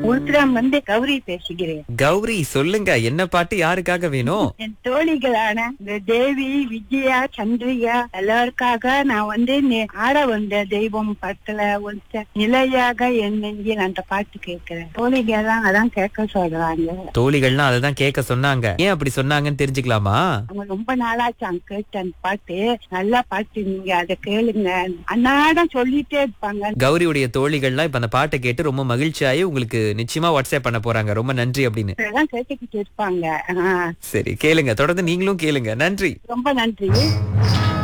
உருத்திரம் வந்து கௌரி பேசுகிறேன் கௌரி சொல்லுங்க என்ன பாட்டு யாருக்காக வேணும் என் தோழிகளான இந்த தேவி விஜயா சந்திரிகா எல்லாருக்காக நான் வந்து நே- ஆட வந்த தெய்வம் படத்துல ஒருத்த நிலையாக என் நெஞ்சில் அந்த பாட்டு கேட்கிறேன் தோழிக தான் அதான் கேட்க சொல்றாங்க தோழிகள்லாம் அததான் கேட்க சொன்னாங்க ஏன் அப்படி சொன்னாங்கன்னு தெரிஞ்சுக்கலாமா அவங்க ரொம்ப நாளாச்சு அங்க கேட்ட அந்த பாட்டு நல்ல பாட்டு நீங்க அதை கேளுங்க அன்னாடம் சொல்லிட்டே இருப்பாங்க கௌரியுடைய தோழிகள்லாம் இப்ப அந்த பாட்டை கேட்டு ரொம்ப மகிழ்ச்சியாயி உங்களுக்கு நிச்சயமா வாட்ஸ்அப் பண்ண போறாங்க ரொம்ப நன்றி அப்படின்னு அதெல்லாம் கேட்டுக்கிட்டு இருப்பாங்க ஆஹ் சரி கேளுங்க தொடர்ந்து நீங்களும் கேளுங்க நன்றி ரொம்ப நன்றி